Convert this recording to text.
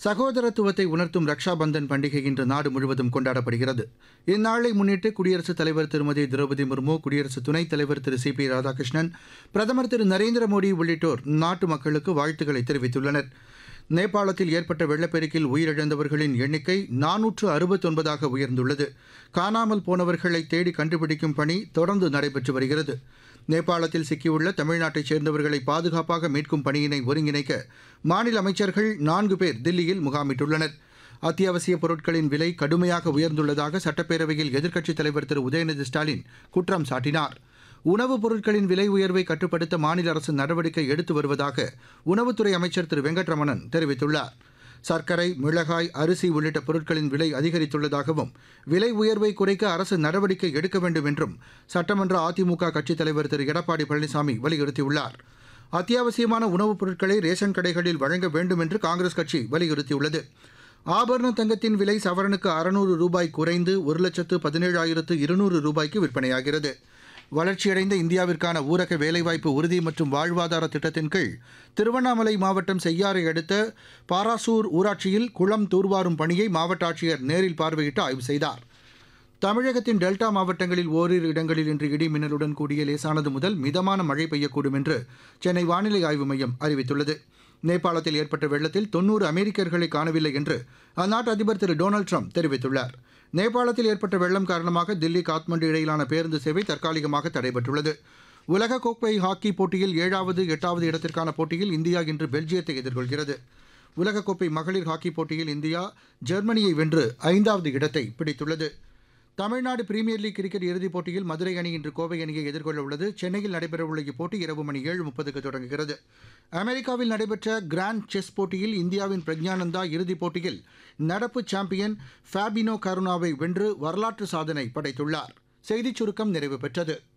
சகோதரத்துவத்தை உணர்த்தும் ரக்ஷா பந்தன் பண்டிகை இன்று நாடு முழுவதும் கொண்டாடப்படுகிறது இந்நாளை முன்னிட்டு குடியரசுத் தலைவர் திருமதி திரௌபதி முர்மு குடியரசு துணைத் தலைவர் திரு சி பி ராதாகிருஷ்ணன் பிரதமர் திரு நரேந்திர மோடி உள்ளிட்டோர் நாட்டு மக்களுக்கு வாழ்த்துக்களை தெரிவித்துள்ளனர் நேபாளத்தில் ஏற்பட்ட வெள்ளப்பெருக்கில் உயிரிழந்தவர்களின் எண்ணிக்கை நானூற்று அறுபத்தொன்பதாக உயர்ந்துள்ளது காணாமல் போனவர்களை தேடி கண்டுபிடிக்கும் பணி தொடர்ந்து நடைபெற்று வருகிறது நேபாளத்தில் சிக்கியுள்ள தமிழ்நாட்டைச் சேர்ந்தவர்களை பாதுகாப்பாக மீட்கும் பணியினை ஒருங்கிணைக்க மாநில அமைச்சர்கள் நான்கு பேர் தில்லியில் முகாமிட்டுள்ளனர் அத்தியாவசிய பொருட்களின் விலை கடுமையாக உயர்ந்துள்ளதாக சட்டப்பேரவையில் எதிர்க்கட்சித் தலைவர் திரு உதயநிதி ஸ்டாலின் குற்றம் சாட்டினார் உணவுப் பொருட்களின் விலை உயர்வை கட்டுப்படுத்த மாநில அரசு நடவடிக்கை எடுத்து வருவதாக உணவுத்துறை அமைச்சர் திரு வெங்கட்ரமணன் தெரிவித்துள்ளார் சர்க்கரை மிளகாய் அரிசி உள்ளிட்ட பொருட்களின் விலை அதிகரித்துள்ளதாகவும் விலை உயர்வை குறைக்க அரசு நடவடிக்கை எடுக்க வேண்டும் என்றும் சட்டமன்ற அதிமுக கட்சித் தலைவர் திரு எடப்பாடி பழனிசாமி வலியுறுத்தியுள்ளார் அத்தியாவசியமான உணவுப் பொருட்களை ரேஷன் கடைகளில் வழங்க வேண்டும் என்று காங்கிரஸ் கட்சி வலியுறுத்தியுள்ளது ஆபரண தங்கத்தின் விலை சவரனுக்கு அறுநூறு ரூபாய் குறைந்து ஒரு லட்சத்து பதினேழாயிரத்து இருநூறு ரூபாய்க்கு விற்பனையாகிறது வளர்ச்சியடைந்த இந்தியாவிற்கான ஊரக வேலைவாய்ப்பு உறுதி மற்றும் வாழ்வாதார திட்டத்தின் கீழ் திருவண்ணாமலை மாவட்டம் செய்யாறை அடுத்த பாராசூர் ஊராட்சியில் குளம் தூர்வாரும் பணியை மாவட்ட ஆட்சியர் நேரில் பார்வையிட்டு ஆய்வு செய்தார் தமிழகத்தின் டெல்டா மாவட்டங்களில் ஓரிரு இடங்களில் இன்று இடி மின்னலுடன் கூடிய லேசானது முதல் மிதமான மழை பெய்யக்கூடும் என்று சென்னை வானிலை ஆய்வு மையம் அறிவித்துள்ளது நேபாளத்தில் ஏற்பட்ட வெள்ளத்தில் தொன்னூறு அமெரிக்கர்களை காணவில்லை என்று அந்நாட்டு அதிபர் திரு டொனால்டு ட்ரம்ப் தெரிவித்துள்ளார் நேபாளத்தில் ஏற்பட்ட வெள்ளம் காரணமாக தில்லி காத்மண்டு இடையிலான பேருந்து சேவை தற்காலிகமாக தடைபட்டுள்ளது உலகக்கோப்பை ஹாக்கி போட்டியில் ஏழாவது எட்டாவது இடத்திற்கான போட்டியில் இந்தியா இன்று பெல்ஜியத்தை எதிர்கொள்கிறது உலகக்கோப்பை மகளிர் ஹாக்கி போட்டியில் இந்தியா ஜெர்மனியை வென்று ஐந்தாவது இடத்தை பிடித்துள்ளது தமிழ்நாடு பிரீமியர் லீக் கிரிக்கெட் இறுதிப் போட்டியில் மதுரை அணி இன்று கோவை அணியை எதிர்கொள்ள உள்ளது சென்னையில் நடைபெறவுள்ள இப்போட்டி இரவு மணி ஏழு முப்பதுக்கு தொடங்குகிறது அமெரிக்காவில் நடைபெற்ற கிராண்ட் செஸ் போட்டியில் இந்தியாவின் பிரக்ஞானந்தா இறுதிப் போட்டியில் நடப்பு சாம்பியன் ஃபேபினோ கருணாவை வென்று வரலாற்று சாதனை படைத்துள்ளார் செய்திச் சுருக்கம் நிறைவு பெற்றது